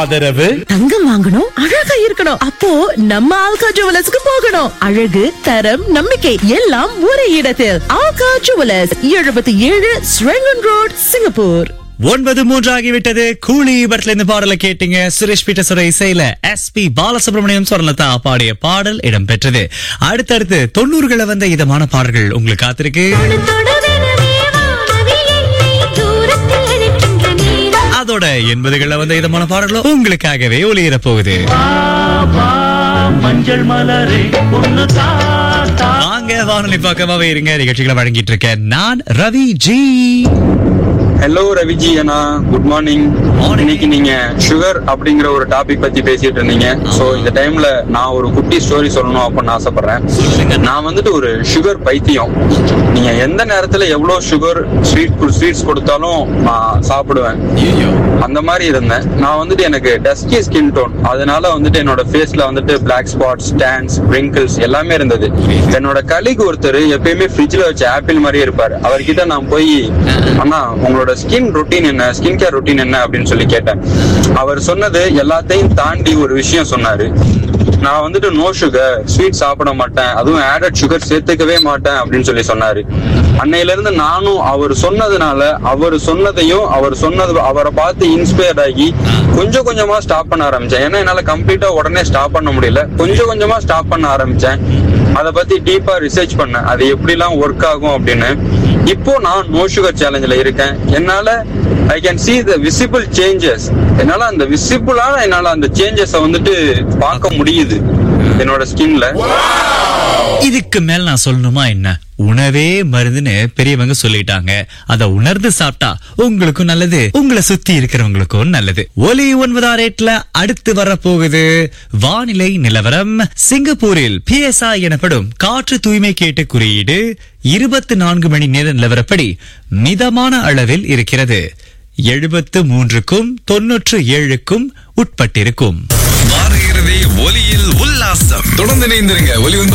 ஆதரவு தங்கம் வாங்கணும் அழகா இருக்கணும் அப்போ நம்ம ஆல்கா ஜுவலர்ஸ்க்கு போகணும் அழகு தரம் நம்பிக்கை எல்லாம் ஒரே இடத்தில் ஆல்கா ஜுவலர்ஸ் எழுபத்தி ஏழு ஸ்ரெங்கன் ரோட் சிங்கப்பூர் ஒன்பது மூன்று ஆகிவிட்டது கூலி படத்துல இருந்து பாடலை கேட்டீங்க சுரேஷ் பீட்டசோட இசையில எஸ் பி பாலசுப்ரமணியம் சொர்ணலதா பாடிய பாடல் இடம்பெற்றது அடுத்தடுத்து தொண்ணூறுகளை வந்த இதமான பாடல்கள் உங்களுக்கு காத்திருக்கு அதோட எண்பதுகள்ல வந்த இதமான பாடல்களும் உங்களுக்காகவே ஒளியிட போகுது மஞ்சள் மலரே ஒன்னு தாத்தா வாங்க வானொலி பக்கமாவே இருங்க நிகழ்ச்சிகளை வழங்கிட்டு இருக்கேன் நான் ரவி ஜி ஹலோ ரவிஜி அண்ணா குட் மார்னிங் Morning. இன்னைக்கு நீங்க சுகர் அப்படிங்கிற ஒரு டாபிக் பத்தி பேசிட்டு இருந்தீங்க சோ இந்த டைம்ல நான் ஒரு குட்டி ஸ்டோரி சொல்லணும் அப்படின்னு ஆசைப்படுறேன் சொல்லுங்க. நான் வந்துட்டு ஒரு சுகர் பைத்தியம் நீங்க எந்த நேரத்துல எவ்வளவு சுகர் ஸ்வீட் ஸ்வீட்ஸ் கொடுத்தாலும் நான் சாப்பிடுவேன் அந்த மாதிரி இருந்தேன் நான் வந்துட்டு எனக்கு டஸ்கி ஸ்கின் டோன் அதனால வந்துட்டு என்னோட ஃபேஸ்ல வந்துட்டு பிளாக் ஸ்பாட்ஸ் டேன்ஸ் wrinkles எல்லாமே இருந்தது என்னோட கலிக்கு ஒருத்தர் எப்பயுமே ஃப்ரிட்ஜ்ல வச்ச ஆப்பிள் மாதிரியே இருப்பாரு அவர்கிட்ட நான் போய் அண்ணா உங்களோட ஸ்கின் ரொட்டீன் என்ன ஸ்கின் கேர் ரொட்டீன் என்ன அப்படின்னு சொல்லி கேட்டேன் அவர் சொன்னது எல்லாத்தையும் தாண்டி ஒரு விஷயம் சொன்னாரு நான் வந்துட்டு நோ சுகர் ஸ்வீட் சாப்பிட மாட்டேன் அதுவும் ஆடட் சுகர் சேர்த்துக்கவே மாட்டேன் அப்படின்னு சொல்லி சொன்னாரு அன்னையில இருந்து நானும் அவர் சொன்னதுனால அவர் சொன்னதையும் அவர் சொன்னது அவரை பார்த்து இன்ஸ்பயர்ட் ஆகி கொஞ்சம் கொஞ்சமா ஸ்டாப் பண்ண ஆரம்பிச்சேன் ஏன்னா என்னால கம்ப்ளீட்டா உடனே ஸ்டாப் பண்ண முடியல கொஞ்சம் கொஞ்சமா ஸ்டாப் பண்ண ஆரம்பிச்சேன் அதை பத்தி டீப்பா ரிசர்ச் பண்ணேன் அது எப்படிலாம் ஒர்க் ஆகும் அப்படின்னு இப்போ நான் நோ சுகர் சேலஞ்சில் இருக்கேன் என்னால I can see the visible changes என்னால அந்த விசிபிளான என்னால அந்த சேஞ்சஸ வந்துட்டு பார்க்க முடியுது என்னோட ஸ்கின்ல இதுக்கு மேல நான் சொல்லணுமா என்ன உணவே மருந்துன்னு பெரியவங்க சொல்லிட்டாங்க அத உணர்ந்து சாப்பிட்டா உங்களுக்கும் நல்லது உங்களை சுத்தி இருக்கிறவங்களுக்கும் நல்லது ஒலி ஒன்பதாம் ரேட்ல அடுத்து வர போகுது வானிலை நிலவரம் சிங்கப்பூரில் பிஎஸ்ஐ எனப்படும் காற்று தூய்மை கேட்டு குறியீடு இருபத்தி நான்கு மணி நேர நிலவரப்படி மிதமான அளவில் இருக்கிறது எழுபத்து மூன்றுக்கும் தொன்னூற்று ஏழுக்கும் உட்பட்டிருக்கும் வார இறுதி ஒலியில் உல்லாசம் தொடர்ந்து இணைந்திருங்க ஒலி ஒன்பது